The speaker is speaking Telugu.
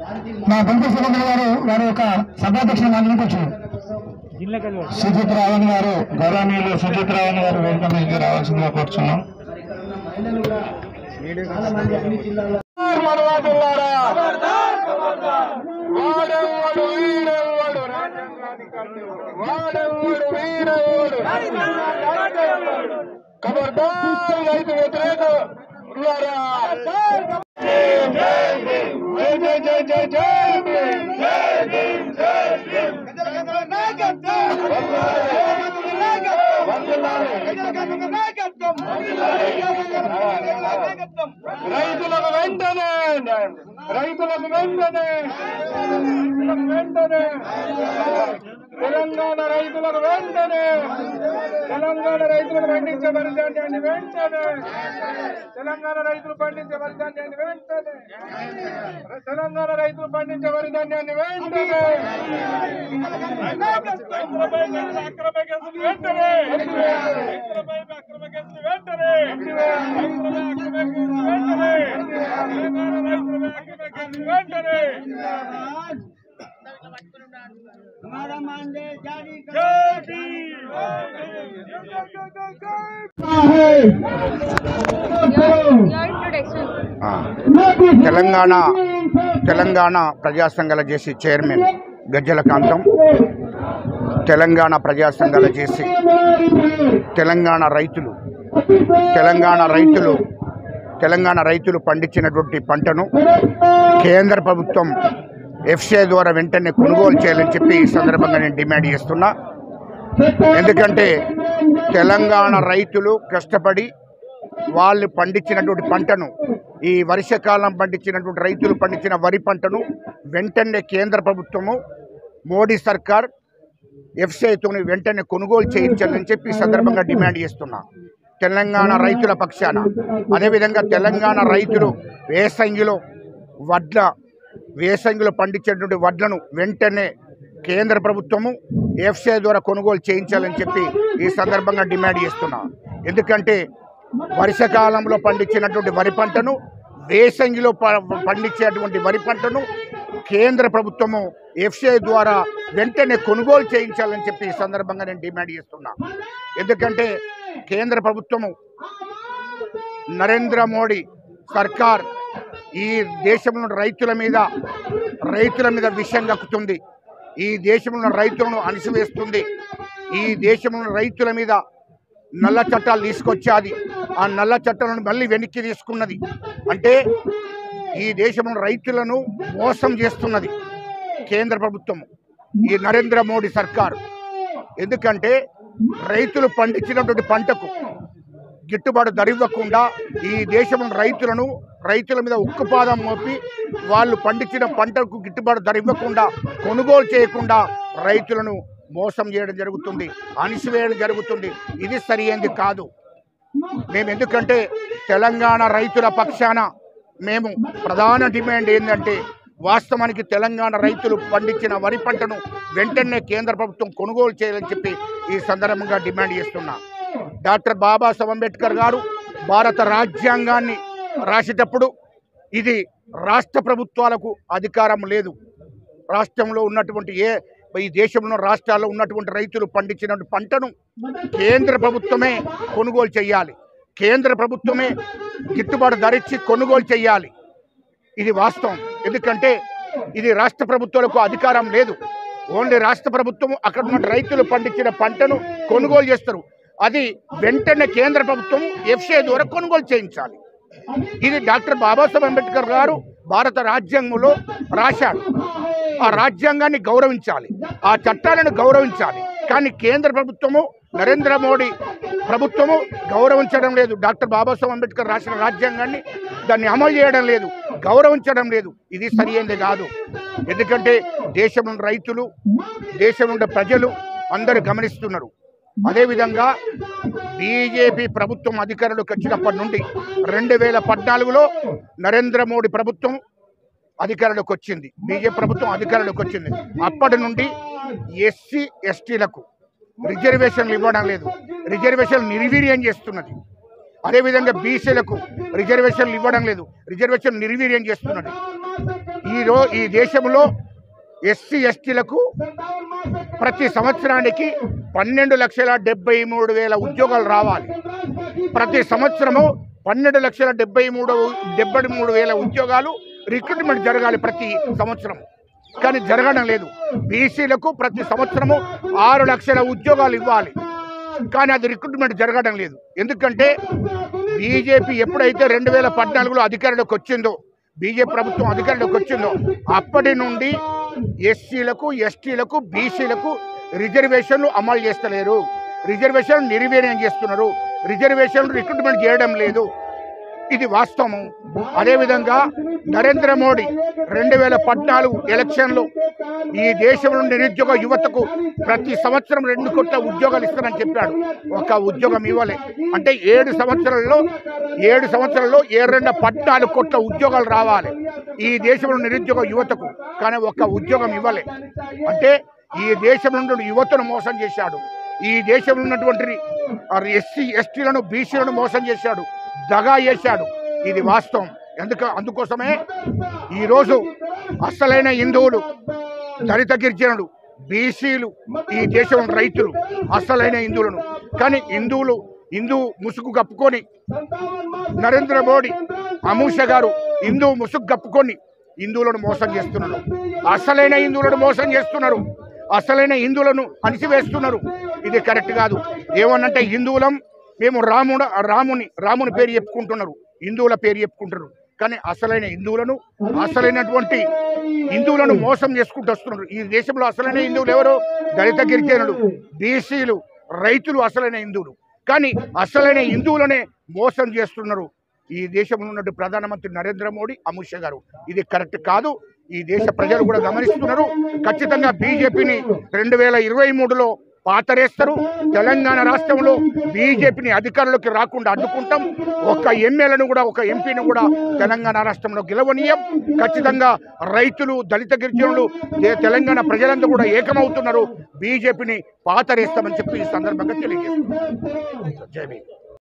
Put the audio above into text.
మా గంట సురేంద్ర గారు వారి యొక్క సభాధ్యక్షుని అందించవచ్చు సుజిత్ రావణ్ గారు గౌరవనీయులు సుజిత్ రావణ్ గారు వేదిక మీదకి రావాల్సిందిగా కోరుచున్నాం వాడెవ్వడు వీడెవ్వడు వాడెవ్వడు వీడెవ్వడు ఖబర్దార్ రైతు వ్యతిరేక ఉల్లారా. జై జై జై జై జై భీమ్. రైతులకు వెంటనే రైతులకు వెంటనే రైతులకు వెంటనే తెలంగాణ రైతులకు వెంటనే తెలంగాణ రైతులకు పండించే వరిధాన్యాన్ని వెంటనే తెలంగాణ రైతులు పండించే వరిధాన్యాన్ని వెంటనే తెలంగాణ రైతులు పండించే వరిధాన్యాన్ని వెంటనే రైతులపై జరిగిన అక్రమ కేసులు వెంటనే రైతులపై అక్రమ కేసులు వెంటనే రైతులపై అక్రమ కేసులు వెంటనే తెలంగాణ రైతులపై అక్రమ కేసులు వెంటనే జై భీమ్! ఆ, తెలంగాణ తెలంగాణ ప్రజా సంఘాల చేసి చైర్మన్ గజ్జల కాంతం తెలంగాణ ప్రజా సంఘాల చేసి తెలంగాణ రైతులు తెలంగాణ రైతులు తెలంగాణ రైతులు పండించినటువంటి పంటను కేంద్ర ప్రభుత్వం ఎఫ్సిఐ ద్వారా వెంటనే కొనుగోలు చేయాలని చెప్పి ఈ సందర్భంగా నేను డిమాండ్ చేస్తున్నా ఎందుకంటే తెలంగాణ రైతులు కష్టపడి వాళ్ళు పండించినటువంటి పంటను ఈ వర్షాకాలం పండించినటువంటి రైతులు పండించిన వరి పంటను వెంటనే కేంద్ర ప్రభుత్వము మోడీ సర్కార్ ఎఫ్సిఐతో వెంటనే కొనుగోలు చేయించాలని చెప్పి ఈ సందర్భంగా డిమాండ్ చేస్తున్నా తెలంగాణ రైతుల పక్షాన అదేవిధంగా తెలంగాణ రైతులు వేసంగిలో వడ్ల వేసంగిలో పండించేటువంటి వడ్లను వెంటనే కేంద్ర ప్రభుత్వము ఎఫ్సిఐ ద్వారా కొనుగోలు చేయించాలని చెప్పి ఈ సందర్భంగా డిమాండ్ చేస్తున్నా ఎందుకంటే వర్షాకాలంలో పండించినటువంటి వరి పంటను వేసంగిలో ప- పండించేటువంటి వరి పంటను కేంద్ర ప్రభుత్వము ఎఫ్సిఐ ద్వారా వెంటనే కొనుగోలు చేయించాలని చెప్పి ఈ సందర్భంగా నేను డిమాండ్ చేస్తున్నా ఎందుకంటే కేంద్ర ప్రభుత్వము నరేంద్ర మోడీ సర్కార్ ఈ దేశంలో రైతుల మీద రైతుల మీద విషం కక్కుతుంది ఈ దేశంలో రైతులను అణిసివేస్తుంది ఈ దేశంలో రైతుల మీద నల్ల చట్టాలు తీసుకొచ్చాది ఆ నల్ల చట్టాలను మళ్ళీ వెనక్కి తీసుకున్నది అంటే ఈ దేశంలో రైతులను మోసం చేస్తున్నది కేంద్ర ప్రభుత్వం ఈ నరేంద్ర మోడీ సర్కార్ ఎందుకంటే రైతులు పండించినటువంటి పంటకు గిట్టుబాటు ధర ఇవ్వకుండా ఈ దేశంలో రైతులను రైతుల మీద ఉక్కుపాదం మోపి వాళ్ళు పండించిన పంటకు గిట్టుబాటు ధర ఇవ్వకుండా కొనుగోలు చేయకుండా రైతులను మోసం చేయడం జరుగుతుంది అణిసివేయడం జరుగుతుంది ఇది సరియైంది కాదు మేము ఎందుకంటే తెలంగాణ రైతుల పక్షాన మేము ప్రధాన డిమాండ్ ఏంటంటే వాస్తవానికి తెలంగాణ రైతులు పండించిన వరి పంటను వెంటనే కేంద్ర ప్రభుత్వం కొనుగోలు చేయాలని చెప్పి ఈ సందర్భంగా డిమాండ్ చేస్తున్నా డాక్టర్ బాబాసాహెబ్ అంబేద్కర్ గారు భారత రాజ్యాంగాన్ని రాసేటప్పుడు ఇది రాష్ట్ర ప్రభుత్వాలకు అధికారం లేదు రాష్ట్రంలో ఉన్నటువంటి ఏ ఈ దేశంలో రాష్ట్రాల్లో ఉన్నటువంటి రైతులు పండించినటువంటి పంటను కేంద్ర ప్రభుత్వమే కొనుగోలు చేయాలి కేంద్ర ప్రభుత్వమే గిట్టుబాటు ధరిచ్చి కొనుగోలు చేయాలి ఇది వాస్తవం ఎందుకంటే ఇది రాష్ట్ర ప్రభుత్వాలకు అధికారం లేదు ఓన్లీ రాష్ట్ర ప్రభుత్వం అక్కడ ఉన్న రైతులు పండించిన పంటను కొనుగోలు చేస్తారు అది వెంటనే కేంద్ర ప్రభుత్వం ఎఫ్సిఐ ద్వారా కొనుగోలు చేయించాలి ఇది డాక్టర్ బాబాసాహెబ్ అంబేద్కర్ గారు భారత రాజ్యాంగంలో రాశాడు ఆ రాజ్యాంగాన్ని గౌరవించాలి ఆ చట్టాలను గౌరవించాలి కానీ కేంద్ర ప్రభుత్వము నరేంద్ర మోడీ ప్రభుత్వము గౌరవించడం లేదు డాక్టర్ బాబాసాహెబ్ అంబేద్కర్ రాసిన రాజ్యాంగాన్ని దాన్ని అమలు చేయడం లేదు గౌరవించడం లేదు ఇది సరియైనది కాదు ఎందుకంటే దేశంలో రైతులు దేశంలో ఉండే ప్రజలు అందరూ గమనిస్తున్నారు అదేవిధంగా బీజేపీ ప్రభుత్వం అధికారంలోకి వచ్చినప్పటి నుండి రెండు వేల పద్నాలుగులో నరేంద్ర మోడీ ప్రభుత్వం అధికారంలోకి వచ్చింది బీజేపీ ప్రభుత్వం అధికారంలోకి వచ్చింది అప్పటి నుండి ఎస్సీ ఎస్టీలకు రిజర్వేషన్లు ఇవ్వడం లేదు రిజర్వేషన్లు నిర్వీర్యం చేస్తున్నది అదేవిధంగా బీసీలకు రిజర్వేషన్లు ఇవ్వడం లేదు రిజర్వేషన్ నిర్వీర్యం చేస్తున్నది ఈ రో ఈ దేశంలో ఎస్సీ ఎస్టీలకు ప్రతి సంవత్సరానికి పన్నెండు లక్షల డెబ్బై మూడు వేల ఉద్యోగాలు రావాలి ప్రతి సంవత్సరము పన్నెండు లక్షల డెబ్బై మూడు డెబ్బై మూడు వేల ఉద్యోగాలు రిక్రూట్మెంట్ జరగాలి ప్రతి సంవత్సరం కానీ జరగడం లేదు బీసీలకు ప్రతి సంవత్సరము ఆరు లక్షల ఉద్యోగాలు ఇవ్వాలి కానీ అది రిక్రూట్మెంట్ జరగడం లేదు ఎందుకంటే బీజేపీ ఎప్పుడైతే రెండు వేల పద్నాలుగులో అధికారంలోకి వచ్చిందో బీజేపీ ప్రభుత్వం అధికారంలోకి వచ్చిందో అప్పటి నుండి ఎస్సీలకు ఎస్టీలకు బీసీలకు రిజర్వేషన్లు అమలు చేస్తలేరు రిజర్వేషన్ నిర్వీర్యం చేస్తున్నారు రిజర్వేషన్లు రిక్రూట్మెంట్ చేయడం లేదు ఇది వాస్తవం అదేవిధంగా నరేంద్ర మోడీ రెండు వేల పద్నాలుగు ఎలక్షన్లో ఈ దేశంలో నిరుద్యోగ యువతకు ప్రతి సంవత్సరం రెండు కోట్ల ఉద్యోగాలు ఇస్తానని చెప్పాడు ఒక ఉద్యోగం ఇవ్వలే అంటే ఏడు సంవత్సరాల్లో ఏడు సంవత్సరాల్లో ఏడు రెండు పద్నాలుగు కోట్ల ఉద్యోగాలు రావాలి ఈ దేశంలో నిరుద్యోగ యువతకు కానీ ఒక్క ఉద్యోగం ఇవ్వలే అంటే ఈ దేశంలో ఉన్న యువతను మోసం చేశాడు ఈ దేశంలో ఉన్నటువంటి ఎస్సీ ఎస్టీలను బీసీలను మోసం చేశాడు దగా చేశాడు ఇది వాస్తవం ఎందుకు అందుకోసమే ఈరోజు అసలైన హిందువులు దళిత గిరిజనులు బీసీలు ఈ దేశం రైతులు అసలైన హిందువులను కానీ హిందువులు హిందూ ముసుగు కప్పుకొని నరేంద్ర మోడీ అమూష గారు హిందూ ముసుగు కప్పుకొని హిందువులను మోసం చేస్తున్నారు అసలైన హిందువులను మోసం చేస్తున్నారు అసలైన హిందువులను అణిసివేస్తున్నారు ఇది కరెక్ట్ కాదు ఏమనంటే హిందువులం మేము రాముడు రాముని రాముని పేరు చెప్పుకుంటున్నారు హిందువుల పేరు చెప్పుకుంటున్నారు కానీ అసలైన హిందువులను అసలైనటువంటి హిందువులను మోసం చేసుకుంటూ వస్తున్నారు ఈ దేశంలో అసలైన హిందువులు ఎవరు దళిత గిరిజనులు బీసీలు రైతులు అసలైన హిందువులు కానీ అసలైన హిందువులనే మోసం చేస్తున్నారు ఈ దేశంలో ఉన్నటువంటి ప్రధానమంత్రి నరేంద్ర మోడీ అమిత్ షా గారు ఇది కరెక్ట్ కాదు ఈ దేశ ప్రజలు కూడా గమనిస్తున్నారు ఖచ్చితంగా బీజేపీని రెండు వేల ఇరవై మూడులో పాతరేస్తారు తెలంగాణ రాష్ట్రంలో బీజేపీని అధికారంలోకి రాకుండా అడ్డుకుంటాం ఒక ఎమ్మెల్యేను కూడా ఒక ఎంపీని కూడా తెలంగాణ రాష్ట్రంలో గెలవనీయం ఖచ్చితంగా రైతులు దళిత గిరిజనులు తే- తెలంగాణ ప్రజలంతా కూడా ఏకమవుతున్నారు బీజేపీని పాతరేస్తామని చెప్పి ఈ సందర్భంగా తెలియజేస్తున్నారు జై భీమ్